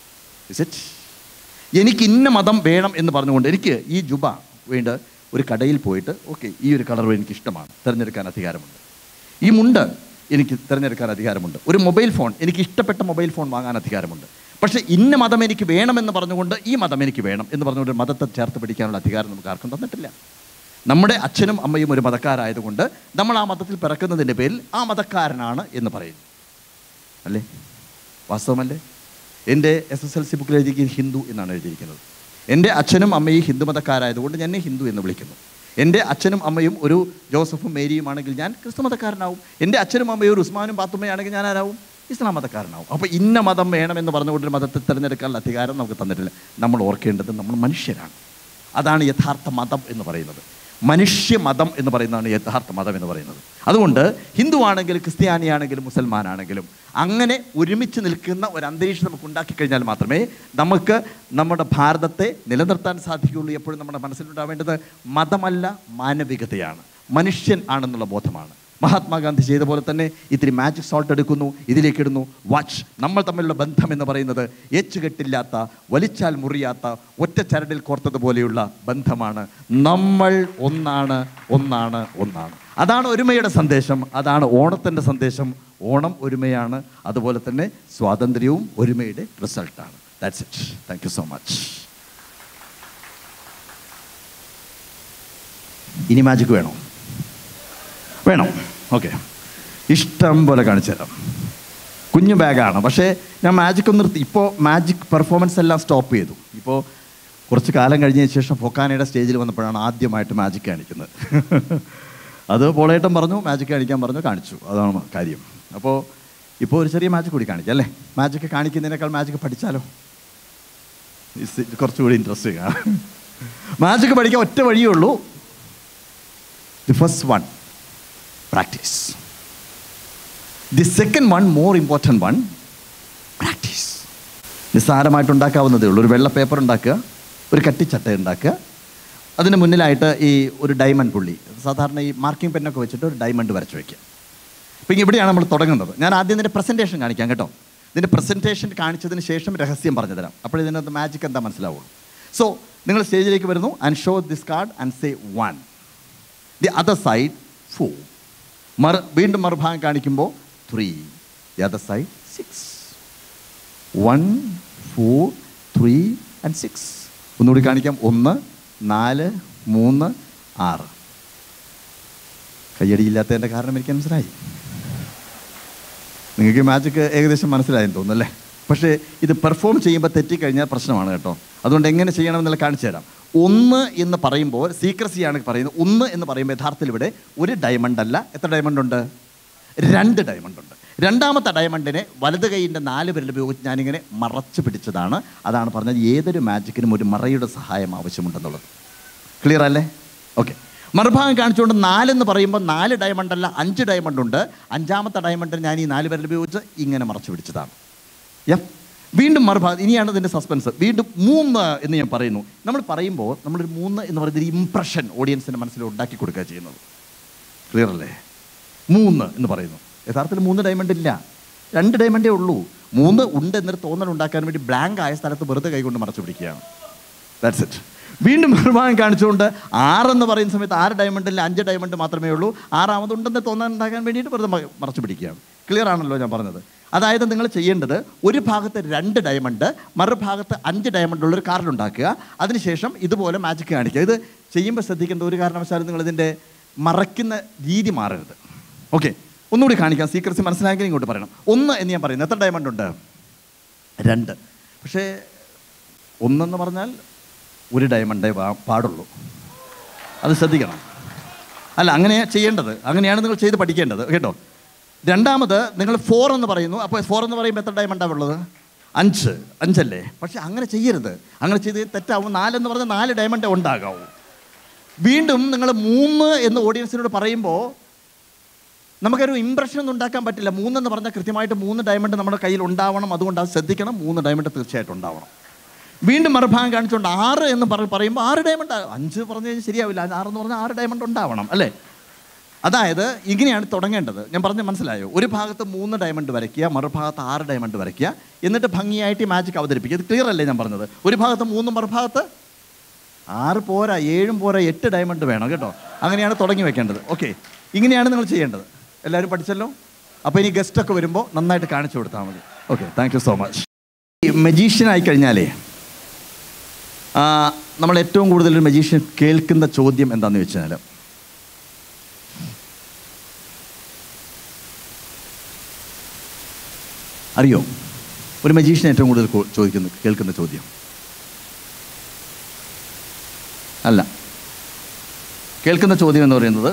Is it? എനിക്ക് ഇന്ന മതം വേണം എന്ന് പറഞ്ഞുകൊണ്ട് എനിക്ക് ഈ ജുബ വേണ്ട ഒരു കടയിൽ പോയിട്ട് ഓക്കെ ഈ ഒരു കളർ എനിക്ക് ഇഷ്ടമാണ് തിരഞ്ഞെടുക്കാൻ അധികാരമുണ്ട് ഈ മുണ്ട് എനിക്ക് തിരഞ്ഞെടുക്കാൻ അധികാരമുണ്ട് ഒരു മൊബൈൽ ഫോൺ എനിക്ക് ഇഷ്ടപ്പെട്ട മൊബൈൽ ഫോൺ വാങ്ങാൻ അധികാരമുണ്ട് പക്ഷേ ഇന്ന മതം എനിക്ക് വേണമെന്ന് പറഞ്ഞുകൊണ്ട് ഈ മതം എനിക്ക് വേണം എന്ന് പറഞ്ഞുകൊണ്ട് ഒരു മതത്തെ ചേർത്ത് പിടിക്കാനുള്ള അധികാരം നമുക്ക് ആർക്കും തന്നിട്ടില്ല നമ്മുടെ അച്ഛനും അമ്മയും ഒരു മതക്കാരായതുകൊണ്ട് നമ്മൾ ആ മതത്തിൽ പിറക്കുന്നതിൻ്റെ പേരിൽ ആ മതക്കാരനാണ് എന്ന് പറയുന്നു അല്ലേ വാസ്തവമല്ലേ എൻ്റെ എസ് എസ് എൽ സി ബുക്കിൽ എഴുതിയിരിക്കുന്നത് ഹിന്ദു എന്നാണ് എഴുതിയിരിക്കുന്നത് എൻ്റെ അച്ഛനും അമ്മയും ഹിന്ദു മതക്കാരായതുകൊണ്ട് എന്നെ ഹിന്ദു എന്ന് വിളിക്കുന്നു എൻ്റെ അച്ഛനും അമ്മയും ഒരു ജോസഫും മേരിയും ആണെങ്കിൽ ഞാൻ ക്രിസ്തു മതക്കാരനാവും എൻ്റെ അച്ഛനും അമ്മയും ഒരു ഉസ്മാനും പാത്തുമ്മയാണെങ്കിൽ ഞാൻ ആരാവും ഇസ്ലാം മതക്കാരനാവും അപ്പോൾ ഇന്ന മതം വേണമെന്ന് പറഞ്ഞുകൊണ്ട് ഒരു മതത്തെ തിരഞ്ഞെടുക്കാനുള്ള അധികാരം നമുക്ക് തന്നിട്ടില്ല നമ്മൾ ഓർക്കേണ്ടത് നമ്മൾ മനുഷ്യരാണ് അതാണ് യഥാർത്ഥ മതം എന്ന് പറയുന്നത് മനുഷ്യ മതം എന്ന് പറയുന്നതാണ് യഥാർത്ഥ മതം എന്ന് പറയുന്നത് അതുകൊണ്ട് ഹിന്ദു ആണെങ്കിലും ക്രിസ്ത്യാനിയാണെങ്കിലും മുസൽമാനാണെങ്കിലും അങ്ങനെ ഒരുമിച്ച് നിൽക്കുന്ന ഒരു അന്തരീക്ഷം നമുക്ക് ഉണ്ടാക്കി കഴിഞ്ഞാൽ മാത്രമേ നമുക്ക് നമ്മുടെ ഭാരതത്തെ നിലനിർത്താൻ സാധിക്കുകയുള്ളൂ എപ്പോഴും നമ്മുടെ മനസ്സിലുണ്ടാവേണ്ടത് മതമല്ല മാനവികതയാണ് മനുഷ്യൻ ആണെന്നുള്ള ബോധമാണ് മഹാത്മാഗാന്ധി ചെയ്ത പോലെ തന്നെ ഇത്തിരി മാജിക് സോൾട്ട് എടുക്കുന്നു ഇതിലേക്ക് ഇടുന്നു വാച്ച് നമ്മൾ തമ്മിലുള്ള ബന്ധം എന്ന് പറയുന്നത് ഏച്ചുകെട്ടില്ലാത്ത വലിച്ചാൽ മുറിയാത്ത ഒറ്റ ചരടിൽ കോർത്തതുപോലെയുള്ള ബന്ധമാണ് നമ്മൾ ഒന്നാണ് ഒന്നാണ് ഒന്നാണ് അതാണ് ഒരുമയുടെ സന്ദേശം അതാണ് ഓണത്തിൻ്റെ സന്ദേശം ഓണം ഒരുമയാണ് അതുപോലെ തന്നെ സ്വാതന്ത്ര്യവും ഒരുമയുടെ റിസൾട്ടാണ് that's it thank you so much ഇനി മാജിക് വേണോ വേണം ഓക്കെ ഇഷ്ടം പോലെ കാണിച്ചു തരാം കുഞ്ഞു ബാഗാണ് പക്ഷേ ഞാൻ മാജിക് ഒന്ന് നിർത്തി ഇപ്പോൾ മാജിക് പെർഫോമൻസ് എല്ലാം സ്റ്റോപ്പ് ചെയ്തു ഇപ്പോൾ കുറച്ച് കാലം കഴിഞ്ഞതിന് ശേഷം ഫൊക്കാനയുടെ സ്റ്റേജിൽ വന്നപ്പോഴാണ് ആദ്യമായിട്ട് മാജിക് കാണിക്കുന്നത് അത് പോളേട്ടൻ പറഞ്ഞു മാജിക് കാണിക്കാൻ പറഞ്ഞു കാണിച്ചു അതാണ് കാര്യം അപ്പോൾ ഇപ്പോൾ ഒരു ചെറിയ മാജിക് കൂടി കാണിക്കാം അല്ലേ മാജിക് കാണിക്കുന്നതിനേക്കാൾ മാജിക് പഠിച്ചാലോ Is it കുറച്ചുകൂടി ഇൻട്രസ്റ്റിംഗ് ആണ് മാജിക് പഠിക്കാൻ ഒറ്റ വഴിയേ ഉള്ളൂ the first one practice the second one more important one practice നിസ്സാരമായിട്ട് ഉണ്ടാക്കാവുന്നതേ ഉള്ളൂ ഒരു വെള്ള പേപ്പർ ഉണ്ടാക്കുക ഒരു കട്ടിച്ചട്ട ഉണ്ടാക്കുക അതിന് മുന്നിലായിട്ട് ഈ ഒരു ഡയമണ്ട് പുള്ളി സാധാരണ ഈ മാർക്കിംഗ് പെന്നൊക്കെ വെച്ചിട്ട് ഒരു ഡയമണ്ട് വരച്ച് വയ്ക്കുക അപ്പം ഇവിടെയാണ് നമ്മൾ തുടങ്ങുന്നത് ഞാൻ ആദ്യം ഇതിൻ്റെ പ്രസൻറ്റേഷൻ കാണിക്കാം കേട്ടോ ഇതിൻ്റെ പ്രസൻറ്റേഷൻ കാണിച്ചതിന് ശേഷം രഹസ്യം പറഞ്ഞു തരാം അപ്പോൾ ഇതിനകത്ത് മാജിക് എന്താ മനസ്സിലാവുള്ളൂ സോ നിങ്ങൾ സ്റ്റേജിലേക്ക് വരുന്നു and show this card and say one the other side four മറു വീണ്ടും മറുഭാഗം കാണിക്കുമ്പോൾ three the other side six one four three and six ഒന്നുകൂടി കാണിക്കാം ഒന്ന് നാല് മൂന്ന് ആറ് കയ്യടിയില്ലാത്തതിൻ്റെ കാരണം എനിക്ക് മനസ്സിലായി നിങ്ങൾക്ക് മാജിക് ഏകദേശം മനസ്സിലായെന്ന് തോന്നുന്നു അല്ലേ പക്ഷേ ഇത് പെർഫോം ചെയ്യുമ്പോൾ തെറ്റിക്കഴിഞ്ഞാൽ പ്രശ്നമാണ് കേട്ടോ അതുകൊണ്ട് എങ്ങനെ ചെയ്യണമെന്നുള്ള കാണിച്ചു തരാം ഒന്ന് എന്ന് പറയുമ്പോൾ സീക്രസിയാണ് പറയുന്നത് ഒന്ന് എന്ന് പറയുമ്പോൾ യഥാർത്ഥത്തിൽ ഇവിടെ ഒരു ഡയമണ്ട് അല്ല എത്ര ഡയമണ്ട് ഉണ്ട് രണ്ട് ഡയമണ്ട് ഉണ്ട് രണ്ടാമത്തെ ഡയമണ്ടിനെ വലത് കൈയിൻ്റെ നാല് വിരൽ ഉപയോഗിച്ച് ഞാനിങ്ങനെ മറച്ചു പിടിച്ചതാണ് അതാണ് പറഞ്ഞത് ഏതൊരു മാജിക്കിനും ഒരു മറയുടെ സഹായം ആവശ്യമുണ്ടെന്നുള്ളത് ക്ലിയർ അല്ലേ ഓക്കെ മറുഭാഗം കാണിച്ചുകൊണ്ട് നാലെന്ന് പറയുമ്പോൾ നാല് ഡയമണ്ട് അല്ല അഞ്ച് ഡയമണ്ട് ഉണ്ട് അഞ്ചാമത്തെ ഡയമണ്ട് ഞാൻ ഈ നാല് വിരൽ ഉപയോഗിച്ച് ഇങ്ങനെ മറച്ചു പിടിച്ചതാണ് യ വീണ്ടും മറുഭാഗം ഇനിയാണ് ഇതിൻ്റെ സസ്പെൻസ് വീണ്ടും മൂന്ന് എന്ന് ഞാൻ പറയുന്നു നമ്മൾ പറയുമ്പോൾ നമ്മളൊരു മൂന്ന് എന്ന് പറയുന്നത് ഒരു ഇംപ്രഷൻ ഓഡിയൻസിൻ്റെ മനസ്സിൽ ഉണ്ടാക്കി കൊടുക്കുക ചെയ്യുന്നത് ക്ലിയർ അല്ലേ മൂന്ന് എന്ന് പറയുന്നു യഥാർത്ഥത്തിൽ മൂന്ന് ഡയമണ്ട് ഇല്ല രണ്ട് ഡയമണ്ടേ ഉള്ളൂ മൂന്ന് ഉണ്ട് എന്നൊരു തോന്നൽ ഉണ്ടാക്കാൻ വേണ്ടി ബ്ലാങ്ക് ആയ സ്ഥലത്ത് വെറുതെ കൈകൊണ്ട് മറച്ചു പിടിക്കുകയാണ് ദാറ്റ്സ് ഇറ്റ് വീണ്ടും മറുഭാഗം കാണിച്ചുകൊണ്ട് ആറെന്ന് പറയുന്ന സമയത്ത് ആറ് ഡയമണ്ട് ഇല്ല അഞ്ച് ഡയമണ്ട് മാത്രമേ ഉള്ളൂ ആറാമത് ഉണ്ടെന്ന് തോന്നാൻ ഉണ്ടാക്കാൻ വേണ്ടിയിട്ട് വെറുതെ മ- മറച്ചു പിടിക്കുകയാണ് ക്ലിയർ ആണല്ലോ ഞാൻ പറഞ്ഞത് അതായത് നിങ്ങൾ ചെയ്യേണ്ടത് ഒരു ഭാഗത്ത് രണ്ട് ഡയമണ്ട് മറുഭാഗത്ത് അഞ്ച് ഡയമണ്ട് ഉള്ളൊരു കാർഡ് ഉണ്ടാക്കുക അതിനുശേഷം ഇതുപോലെ മാജിക് കാണിക്കുക ഇത് ചെയ്യുമ്പോൾ ശ്രദ്ധിക്കേണ്ട ഒരു കാരണവശാലും നിങ്ങൾ ഇതിൻ്റെ മറയ്ക്കുന്ന രീതി മാറരുത് ഓക്കെ ഒന്നുകൂടി കാണിക്കാം സീക്രസി മനസ്സിലാക്കി ഇങ്ങോട്ട് പറയണം ഒന്ന് എന്ന് ഞാൻ പറയുന്നത് എത്ര ഡയമണ്ട് ഉണ്ട് രണ്ട് പക്ഷേ ഒന്നെന്ന് പറഞ്ഞാൽ ഒരു ഡയമണ്ടേ പാ- പാടുള്ളൂ അത് ശ്രദ്ധിക്കണം അല്ല അങ്ങനെ ചെയ്യേണ്ടത് അങ്ങനെയാണ് നിങ്ങൾ ചെയ്ത് പഠിക്കേണ്ടത് കേട്ടോ രണ്ടാമത് നിങ്ങൾ ഫോർ എന്ന് പറയുന്നു അപ്പോൾ ഫോർ എന്ന് പറയുമ്പോൾ എത്ര ഡയമണ്ടാണ് ഉള്ളത് അഞ്ച് അഞ്ചല്ലേ പക്ഷെ അങ്ങനെ ചെയ്യരുത് അങ്ങനെ ചെയ്ത് തെറ്റാവും നാലെന്ന് പറഞ്ഞാൽ നാല് ഡയമണ്ടേ ഉണ്ടാകാവൂ വീണ്ടും നിങ്ങൾ മൂന്ന് എന്ന് ഓഡിയൻസിനോട് പറയുമ്പോൾ നമുക്കൊരു ഇമ്പ്രഷൻ ഒന്നും ഉണ്ടാക്കാൻ പറ്റില്ല മൂന്നെന്ന് പറഞ്ഞാൽ കൃത്യമായിട്ട് മൂന്ന് ഡയമണ്ട് നമ്മുടെ കയ്യിൽ ഉണ്ടാവണം അതുകൊണ്ട് അത് ശ്രദ്ധിക്കണം മൂന്ന് ഡയമണ്ട് തീർച്ചയായിട്ടും ഉണ്ടാവണം വീണ്ടും മറുഭാഗം കാണിച്ചുകൊണ്ട് ആറ് എന്ന് പറ പറയുമ്പോൾ ആറ് ഡയമണ്ട് അഞ്ച് പറഞ്ഞു കഴിഞ്ഞാൽ ശരിയാവില്ല അത് ആറെന്ന് പറഞ്ഞാൽ ആറ് ഡയമണ്ട് ഉണ്ടാവണം അല്ലേ അതായത് ഇങ്ങനെയാണ് തുടങ്ങേണ്ടത് ഞാൻ പറഞ്ഞ മനസ്സിലായോ ഒരു ഭാഗത്ത് മൂന്ന് ഡയമണ്ട് വരയ്ക്കുക മറുഭാഗത്ത് ആറ് ഡയമണ്ട് വരയ്ക്കുക എന്നിട്ട് ഭംഗിയായിട്ട് ഈ മാജിക് അവതരിപ്പിക്കുക ഇത് ക്ലിയർ അല്ലേ ഞാൻ പറഞ്ഞത് ഒരു ഭാഗത്ത് മൂന്നും മറുഭാഗത്ത് ആറ് പോരാ ഏഴും പോരാ എട്ട് ഡയമണ്ട് വേണം കേട്ടോ അങ്ങനെയാണ് തുടങ്ങി വെക്കേണ്ടത് ഓക്കെ ഇങ്ങനെയാണ് നിങ്ങൾ ചെയ്യേണ്ടത് എല്ലാവരും പഠിച്ചല്ലോ അപ്പോൾ ഇനി ഗസ്റ്റൊക്കെ വരുമ്പോൾ നന്നായിട്ട് കാണിച്ചു കൊടുത്താൽ മതി okay thank you so much ഈ മജീഷ്യൻ ആയി കഴിഞ്ഞാലേ ആ, നമ്മൾ ഏറ്റവും കൂടുതൽ ഒരു മജീഷ്യൻ കേൾക്കുന്ന ചോദ്യം എന്താണെന്ന് വെച്ചാൽ അറിയോ ഒരു മജീഷ്യൻ ഏറ്റവും കൂടുതൽ കോ- ചോദിക്കുന്ന കേൾക്കുന്ന ചോദ്യം അല്ല കേൾക്കുന്ന ചോദ്യം എന്ന് പറയുന്നത്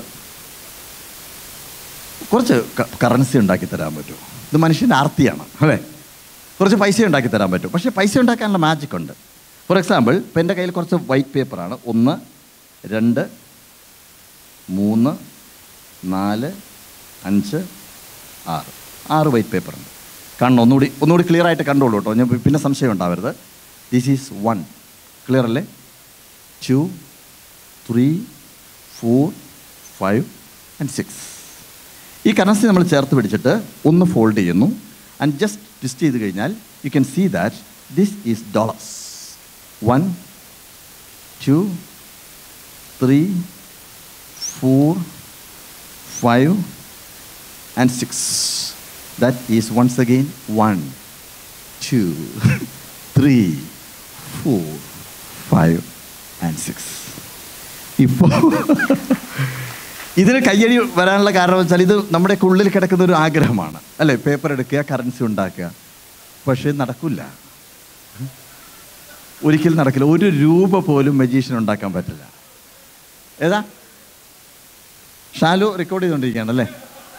കുറച്ച് കറൻസി ഉണ്ടാക്കി തരാൻ പറ്റുമോ ഇത് മനുഷ്യൻ്റെ ആർത്തിയാണ് അല്ലേ കുറച്ച് പൈസ ഉണ്ടാക്കി തരാൻ പറ്റും പക്ഷേ പൈസ ഉണ്ടാക്കാനുള്ള മാജിക് ഉണ്ട് ഫോർ എക്സാമ്പിൾ ഇപ്പം എൻ്റെ കയ്യിൽ കുറച്ച് വൈറ്റ് പേപ്പറാണ് ഒന്ന് രണ്ട് മൂന്ന് നാല് അഞ്ച് ആറ് ആറ് വൈറ്റ് പേപ്പറുണ്ട് കാണണം ഒന്നുകൂടി ഒന്നുകൂടി ക്ലിയർ ആയിട്ട് കണ്ടോളൂ കേട്ടോ ഞാൻ പിന്നെ സംശയം ഉണ്ടാവരുത് ദിസ് ഈസ് വൺ ക്ലിയർ അല്ലേ two three four five and six ഈ കറൻസി നമ്മൾ ചേർത്ത് പിടിച്ചിട്ട് ഒന്ന് ഫോൾഡ് ചെയ്യുന്നു ആൻഡ് ജസ്റ്റ് ട്വിസ്റ്റ് ചെയ്ത് കഴിഞ്ഞാൽ you can see that this is dollars one two three four five and six that is once again one two three four five and six ഇപ്പോൾ ഇതിന് കയ്യടി വരാനുള്ള കാരണം വെച്ചാൽ ഇത് നമ്മുടെ ഉള്ളിൽ കിടക്കുന്ന ഒരു ആഗ്രഹമാണ് അല്ലേ പേപ്പർ എടുക്കുക കറൻസി ഉണ്ടാക്കുക പക്ഷേ നടക്കില്ല ഒരിക്കലും നടക്കില്ല ഒരു രൂപ പോലും മജീഷ്യൻ ഉണ്ടാക്കാൻ പറ്റില്ല ഏതാ ഷാലു റെക്കോർഡ് ചെയ്തുകൊണ്ടിരിക്കുകയാണ് അല്ലേ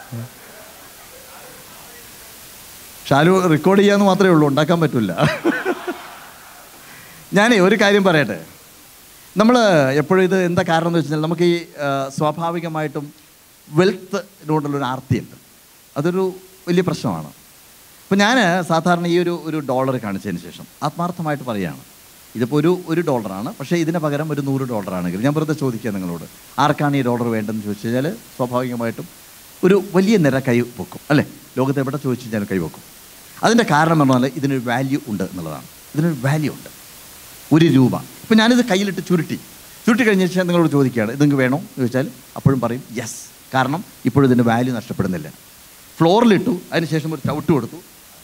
ഷാലു റെക്കോർഡ് ചെയ്യാന്ന് മാത്രമേ ഉള്ളൂ ഉണ്ടാക്കാൻ പറ്റില്ല ഞാനേ ഒരു കാര്യം പറയട്ടെ നമ്മൾ എപ്പോഴും ഇത് എന്താ കാരണം എന്ന് വെച്ചാൽ നമുക്ക് ഈ ആ, സ്വാഭാവികമായിട്ടും വെൽത്തിനോടുള്ളൊരു ആർത്തിയുണ്ട് അതൊരു വലിയ പ്രശ്നമാണ് ഇപ്പം ഞാൻ സാധാരണ ഈ ഒരു ഒരു ഡോളർ കാണിച്ചതിന് ശേഷം ആത്മാർത്ഥമായിട്ട് പറയുകയാണ് ഇതിപ്പോൾ ഒരു ഒരു ഡോളറാണ് പക്ഷേ ഇതിന് പകരം ഒരു നൂറ് ഡോളറാണെങ്കിൽ ഞാൻ വെറുതെ ചോദിക്കുക നിങ്ങളോട് ആർക്കാണ് ഈ ഡോളർ വേണ്ടതെന്ന് ചോദിച്ചു കഴിഞ്ഞാൽ സ്വാഭാവികമായിട്ടും ഒരു വലിയ നിര കൈ പൊക്കും അല്ലേ ലോകത്ത് എവിടെ ചോദിച്ചു കഴിഞ്ഞാലും കൈ പൊക്കും അതിൻ്റെ കാരണം എന്ന് പറഞ്ഞാൽ ഇതിനൊരു വാല്യൂ ഉണ്ട് എന്നുള്ളതാണ് ഇതിനൊരു വാല്യൂ ഉണ്ട് ഒരു രൂപ ഇപ്പം ഞാനിത് കയ്യിലിട്ട് ചുരുട്ടി ചുരുട്ടി കഴിഞ്ഞ ശേഷം നിങ്ങളോട് ചോദിക്കുകയാണ് ഇത് നിങ്ങൾക്ക് വേണോ എന്ന് ചോദിച്ചാൽ അപ്പോഴും പറയും യെസ് കാരണം ഇപ്പോഴും ഇതിൻ്റെ വാല്യൂ നഷ്ടപ്പെടുന്നില്ല ഫ്ലോറിലിട്ടു അതിനുശേഷം ഒരു ചവിട്ട് കൊടുത്തു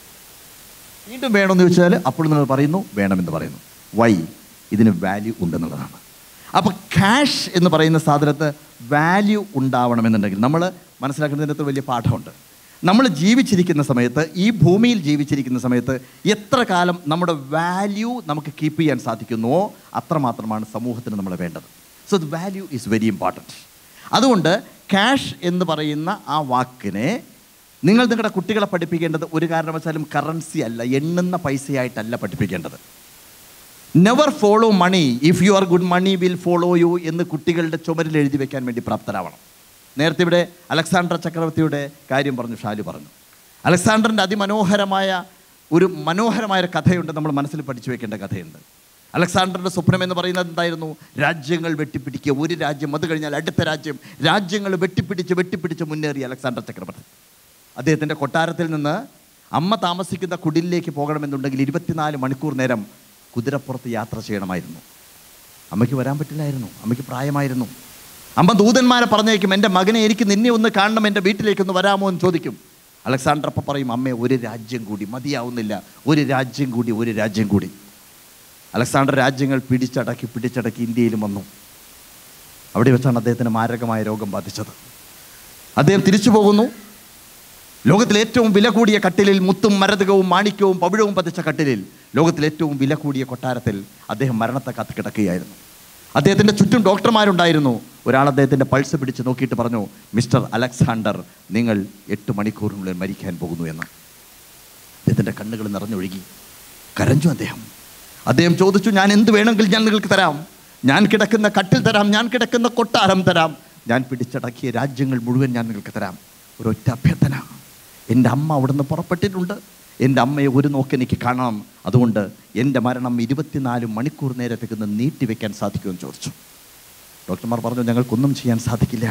വീണ്ടും വേണമെന്ന് ചോദിച്ചാൽ അപ്പോഴും നിങ്ങൾ പറയുന്നു വേണമെന്ന് പറയുന്നു വൈ ഇതിന് വാല്യൂ ഉണ്ടെന്നുള്ളതാണ് അപ്പോൾ ക്യാഷ് എന്ന് പറയുന്ന സാധനത്ത് വാല്യൂ ഉണ്ടാവണമെന്നുണ്ടെങ്കിൽ നമ്മൾ മനസ്സിലാക്കുന്നതിനകത്ത് വലിയ പാഠമുണ്ട് നമ്മൾ ജീവിച്ചിരിക്കുന്ന സമയത്ത് ഈ ഭൂമിയിൽ ജീവിച്ചിരിക്കുന്ന സമയത്ത് എത്ര കാലം നമ്മുടെ വാല്യൂ നമുക്ക് കീപ്പ് ചെയ്യാൻ സാധിക്കുന്നുവോ അത്രമാത്രമാണ് സമൂഹത്തിന് നമ്മൾ വേണ്ടത് so the value is very important അതുകൊണ്ട് ക്യാഷ് എന്ന് പറയുന്ന ആ വാക്കിനെ നിങ്ങൾ നിങ്ങളുടെ കുട്ടികളെ പഠിപ്പിക്കേണ്ടത് ഒരു കാരണവശാലും കറൻസി അല്ല എണ്ണുന്ന പൈസയായിട്ടല്ല പഠിപ്പിക്കേണ്ടത് never follow money if you are good money will follow you എന്ന് കുട്ടികളുടെ ചുമരിൽ എഴുതി വെക്കാൻ വേണ്ടി പ്രാപ്തരാവണം നേരത്തെ ഇവിടെ അലക്സാണ്ടർ ചക്രവർത്തിയുടെ കാര്യം പറഞ്ഞു ഷാലു പറഞ്ഞു അലക്സാണ്ടറിൻ്റെ അതിമനോഹരമായ ഒരു മനോഹരമായ ഒരു കഥയുണ്ട് നമ്മൾ മനസ്സിൽ പഠിച്ചു വെക്കേണ്ട കഥയുണ്ട് അലക്സാണ്ടറിൻ്റെ സ്വപ്നം എന്ന് പറയുന്നത് എന്തായിരുന്നു രാജ്യങ്ങൾ വെട്ടിപ്പിടിക്കുക ഒരു രാജ്യം അത് കഴിഞ്ഞാൽ അടുത്ത രാജ്യം രാജ്യങ്ങൾ വെട്ടിപ്പിടിച്ച് വെട്ടിപ്പിടിച്ച് മുന്നേറി അലക്സാണ്ടർ ചക്രവർത്തി അദ്ദേഹത്തിൻ്റെ കൊട്ടാരത്തിൽ നിന്ന് അമ്മ താമസിക്കുന്ന കുടിലിലേക്ക് പോകണമെന്നുണ്ടെങ്കിൽ ഇരുപത്തിനാല് മണിക്കൂർ നേരം കുതിരപ്പുറത്ത് യാത്ര ചെയ്യണമായിരുന്നു അമ്മയ്ക്ക് വരാൻ പറ്റില്ലായിരുന്നു അമ്മയ്ക്ക് പ്രായമായിരുന്നു അമ്മ ദൂതന്മാരെ പറഞ്ഞേക്കും എൻ്റെ മകനെ എനിക്ക് നിന്നെ ഒന്ന് കാണണം എൻ്റെ വീട്ടിലേക്കൊന്ന് വരാമോ എന്ന് ചോദിക്കും അലക്സാണ്ടർ അപ്പം പറയും അമ്മേ ഒരു രാജ്യം കൂടി മതിയാവുന്നില്ല ഒരു രാജ്യം കൂടി ഒരു രാജ്യം കൂടി അലക്സാണ്ടർ രാജ്യങ്ങൾ പിടിച്ചടക്കി പിടിച്ചടക്കി ഇന്ത്യയിലും വന്നു അവിടെ വെച്ചാണ് അദ്ദേഹത്തിന് മാരകമായ രോഗം ബാധിച്ചത് അദ്ദേഹം തിരിച്ചു പോകുന്നു ലോകത്തിലെ ഏറ്റവും വില കൂടിയ കട്ടിലിൽ മുത്തും മരതകവും മാണിക്യവും പവിഴവും പതിച്ച കട്ടിലിൽ ലോകത്തിലെ ഏറ്റവും വില കൂടിയ കൊട്ടാരത്തിൽ അദ്ദേഹം മരണത്തെ കാത്ത് കിടക്കുകയായിരുന്നു അദ്ദേഹത്തിൻ്റെ ചുറ്റും ഡോക്ടർമാരുണ്ടായിരുന്നു ഒരാൾ അദ്ദേഹത്തിൻ്റെ പൾസ് പിടിച്ച് നോക്കിയിട്ട് പറഞ്ഞു മിസ്റ്റർ അലക്സാണ്ടർ നിങ്ങൾ എട്ട് മണിക്കൂറിനുള്ളിൽ മരിക്കാൻ പോകുന്നു എന്ന് അദ്ദേഹത്തിൻ്റെ കണ്ണുകൾ നിറഞ്ഞൊഴുകി കരഞ്ഞു അദ്ദേഹം അദ്ദേഹം ചോദിച്ചു ഞാൻ എന്ത് വേണമെങ്കിലും ഞാൻ നിങ്ങൾക്ക് തരാം ഞാൻ കിടക്കുന്ന കട്ടിൽ തരാം ഞാൻ കിടക്കുന്ന കൊട്ടാരം തരാം ഞാൻ പിടിച്ചടക്കിയ രാജ്യങ്ങൾ മുഴുവൻ ഞാൻ നിങ്ങൾക്ക് തരാം ഒരൊറ്റ അഭ്യർത്ഥന എൻ്റെ അമ്മ അവിടുന്ന് പുറപ്പെട്ടിട്ടുണ്ട് എൻ്റെ അമ്മയെ ഒരു നോക്ക് എനിക്ക് കാണണം അതുകൊണ്ട് എൻ്റെ മരണം ഇരുപത്തിനാല് മണിക്കൂർ നേരത്തേക്ക് ഒന്ന് നീട്ടിവെക്കാൻ സാധിക്കുമെന്ന് ചോദിച്ചു ഡോക്ടർമാർ പറഞ്ഞു ഞങ്ങൾക്കൊന്നും ചെയ്യാൻ സാധിക്കില്ല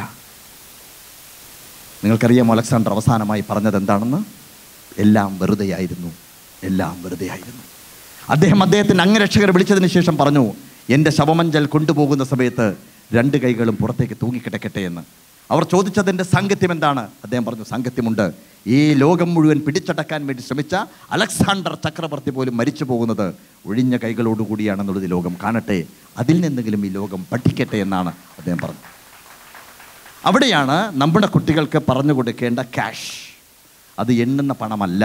നിങ്ങൾക്കറിയാമോ അലക്സാണ്ടർ അവസാനമായി പറഞ്ഞത് എന്താണെന്ന് എല്ലാം വെറുതെയായിരുന്നു എല്ലാം വെറുതെയായിരുന്നു അദ്ദേഹം അദ്ദേഹത്തിൻ്റെ അംഗരക്ഷകരെ വിളിച്ചതിന് ശേഷം പറഞ്ഞു എൻ്റെ ശവമഞ്ചൽ കൊണ്ടുപോകുന്ന സമയത്ത് രണ്ട് കൈകളും പുറത്തേക്ക് തൂങ്ങിക്കിടക്കട്ടെ എന്ന് അവർ ചോദിച്ചതിൻ്റെ സാങ്കത്യം എന്താണ് അദ്ദേഹം പറഞ്ഞു സാങ്കത്യമുണ്ട് ഈ ലോകം മുഴുവൻ പിടിച്ചടക്കാൻ വേണ്ടി ശ്രമിച്ച അലക്സാണ്ടർ ചക്രവർത്തി പോലും മരിച്ചു പോകുന്നത് ഒഴിഞ്ഞ കൈകളോടുകൂടിയാണെന്നുള്ളത് ഈ ലോകം കാണട്ടെ അതിൽ നിന്നെങ്കിലും ഈ ലോകം പഠിക്കട്ടെ എന്നാണ് അദ്ദേഹം പറഞ്ഞത് അവിടെയാണ് നമ്മുടെ കുട്ടികൾക്ക് പറഞ്ഞു കൊടുക്കേണ്ട ക്യാഷ് അത് എണ്ണുന്ന പണമല്ല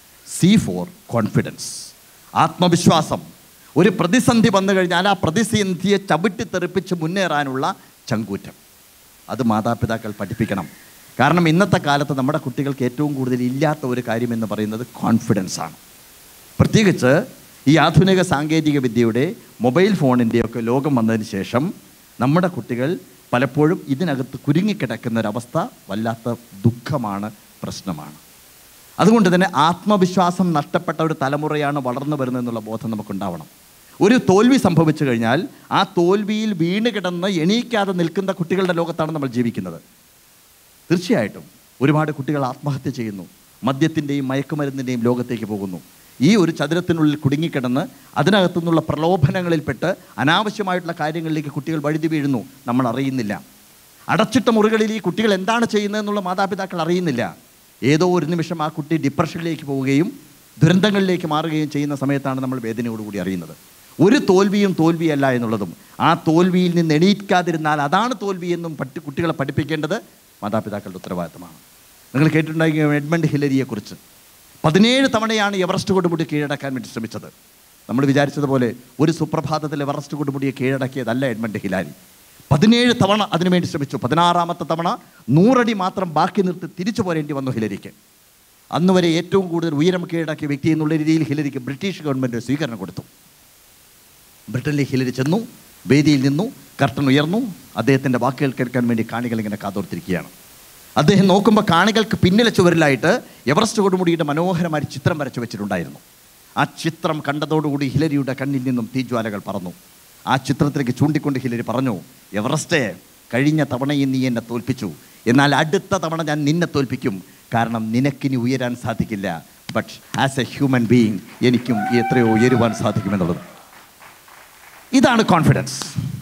സി ഫോർ കോൺഫിഡൻസ് ആത്മവിശ്വാസം ഒരു പ്രതിസന്ധി വന്നു കഴിഞ്ഞാൽ ആ പ്രതിസന്ധിയെ ചവിട്ടിത്തെറിപ്പിച്ച് മുന്നേറാനുള്ള ചങ്കൂറ്റം അത് മാതാപിതാക്കൾ പഠിപ്പിക്കണം കാരണം ഇന്നത്തെ കാലത്ത് നമ്മുടെ കുട്ടികൾക്ക് ഏറ്റവും കൂടുതൽ ഇല്ലാത്ത ഒരു കാര്യം എന്ന് പറയുന്നത് കോൺഫിഡൻസ് ആണ് പ്രത്യേകിച്ച് ഈ ആധുനിക സാങ്കേതിക വിദ്യയുടെ മൊബൈൽ ഫോണിൻ്റെയൊക്കെ ലോകം വന്നതിന് ശേഷം നമ്മുടെ കുട്ടികൾ പലപ്പോഴും ഇതിനകത്ത് കുരുങ്ങിക്കിടക്കുന്ന ഒരവസ്ഥ വല്ലാത്ത ദുഃഖമാണ് പ്രശ്നമാണ് അതുകൊണ്ട് തന്നെ ആത്മവിശ്വാസം നഷ്ടപ്പെട്ട ഒരു തലമുറയാണ് വളർന്നു വരുന്നതെന്നുള്ള ബോധം നമുക്കുണ്ടാവണം ഒരു തോൽവി സംഭവിച്ചു കഴിഞ്ഞാൽ ആ തോൽവിയിൽ വീണ് കിടന്ന് എണീക്കാതെ നിൽക്കുന്ന കുട്ടികളുടെ ലോകത്താണ് നമ്മൾ ജീവിക്കുന്നത് തീർച്ചയായിട്ടും ഒരുപാട് കുട്ടികൾ ആത്മഹത്യ ചെയ്യുന്നു മദ്യത്തിൻ്റെയും മയക്കുമരുന്നിൻ്റെയും ലോകത്തേക്ക് പോകുന്നു ഈ ഒരു ചതുരത്തിനുള്ളിൽ കുടുങ്ങിക്കിടന്ന് അതിനകത്തു നിന്നുള്ള പ്രലോഭനങ്ങളിൽപ്പെട്ട് അനാവശ്യമായിട്ടുള്ള കാര്യങ്ങളിലേക്ക് കുട്ടികൾ വഴുതി വീഴുന്നു നമ്മൾ അറിയുന്നില്ല അടച്ചിട്ട മുറികളിൽ ഈ കുട്ടികൾ എന്താണ് ചെയ്യുന്നതെന്നുള്ള മാതാപിതാക്കൾ അറിയുന്നില്ല ഏതോ ഒരു നിമിഷം ആ കുട്ടി ഡിപ്രഷനിലേക്ക് പോവുകയും ദുരന്തങ്ങളിലേക്ക് മാറുകയും ചെയ്യുന്ന സമയത്താണ് നമ്മൾ വേദനയോടുകൂടി അറിയുന്നത് ഒരു തോൽവിയും തോൽവിയല്ല എന്നുള്ളതും ആ തോൽവിയിൽ നിന്ന് എണീക്കാതിരുന്നാൽ അതാണ് തോൽവി എന്നും പട്ടി കുട്ടികളെ പഠിപ്പിക്കേണ്ടത് മാതാപിതാക്കളുടെ ഉത്തരവാദിത്തമാണ് നിങ്ങൾ കേട്ടിട്ടുണ്ടായിരിക്കും എഡ്മണ്ട് ഹിലരിയെക്കുറിച്ച് പതിനേഴ് തവണയാണ് എവറസ്റ്റ് കൊടുമുടി കീഴടക്കാൻ വേണ്ടി ശ്രമിച്ചത് നമ്മൾ വിചാരിച്ചതുപോലെ ഒരു സുപ്രഭാതത്തിൽ എവറസ്റ്റ് കൊടുമുടിയെ കീഴടക്കിയതല്ല എഡ്മണ്ട് ഹിലാരി പതിനേഴ് തവണ അതിനുവേണ്ടി ശ്രമിച്ചു പതിനാറാമത്തെ തവണ നൂറടി മാത്രം ബാക്കി നിർത്തി തിരിച്ചു പോരേണ്ടി വന്നു ഹിലരിക്ക് അന്ന് വരെ ഏറ്റവും കൂടുതൽ ഉയരം കീഴടക്കിയ വ്യക്തി എന്നുള്ള രീതിയിൽ ഹിലരിക്ക് ബ്രിട്ടീഷ് ഗവൺമെൻറ് സ്വീകരണം കൊടുത്തു ബ്രിട്ടനിലേക്ക് ഹിലരി ചെന്നു വേദിയിൽ നിന്നു കർട്ടൻ ഉയർന്നു അദ്ദേഹത്തിൻ്റെ വാക്കുകൾ കേൾക്കാൻ വേണ്ടി കാണികൾ ഇങ്ങനെ കാതോർത്തിരിക്കുകയാണ് അദ്ദേഹം നോക്കുമ്പോൾ കാണികൾക്ക് പിന്നിലെ ചുവരിലായിട്ട് എവറസ്റ്റ് കൊടുമുടിയുടെ മനോഹരമായ ചിത്രം വരച്ചു വെച്ചിട്ടുണ്ടായിരുന്നു ആ ചിത്രം കണ്ടതോടുകൂടി ഹിലരിയുടെ കണ്ണിൽ നിന്നും തീജ്വാലകൾ പറന്നു ആ ചിത്രത്തിലേക്ക് ചൂണ്ടിക്കൊണ്ട് ഹിലരി പറഞ്ഞു എവറസ്റ്റേ കഴിഞ്ഞ തവണയും നീ എന്നെ തോൽപ്പിച്ചു എന്നാൽ അടുത്ത തവണ ഞാൻ നിന്നെ തോൽപ്പിക്കും കാരണം നിനക്കിനി ഉയരാൻ സാധിക്കില്ല but as a human being എനിക്കും എത്രയോ ഉയരുവാൻ സാധിക്കുമെന്നുള്ളത് ഇതാണ് കോൺഫിഡൻസ്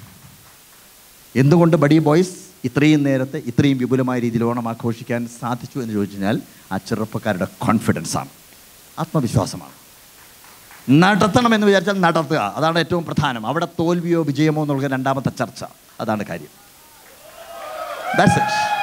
എന്തുകൊണ്ട് ബഡി ബോയ്സ് ഇത്രയും നേരത്തെ ഇത്രയും വിപുലമായ രീതിയിൽ ഓണം ആഘോഷിക്കാൻ സാധിച്ചു എന്ന് ചോദിച്ചു കഴിഞ്ഞാൽ ആ ചെറുപ്പക്കാരുടെ കോൺഫിഡൻസ് ആണ് ആത്മവിശ്വാസമാണ് നടത്തണം എന്ന് വിചാരിച്ചാൽ നടത്തുക അതാണ് ഏറ്റവും പ്രധാനം അവിടെ തോൽവിയോ വിജയമോ എന്നുള്ള രണ്ടാമത്തെ ചർച്ച അതാണ് കാര്യം ദാറ്റ്സ് ഇറ്റ്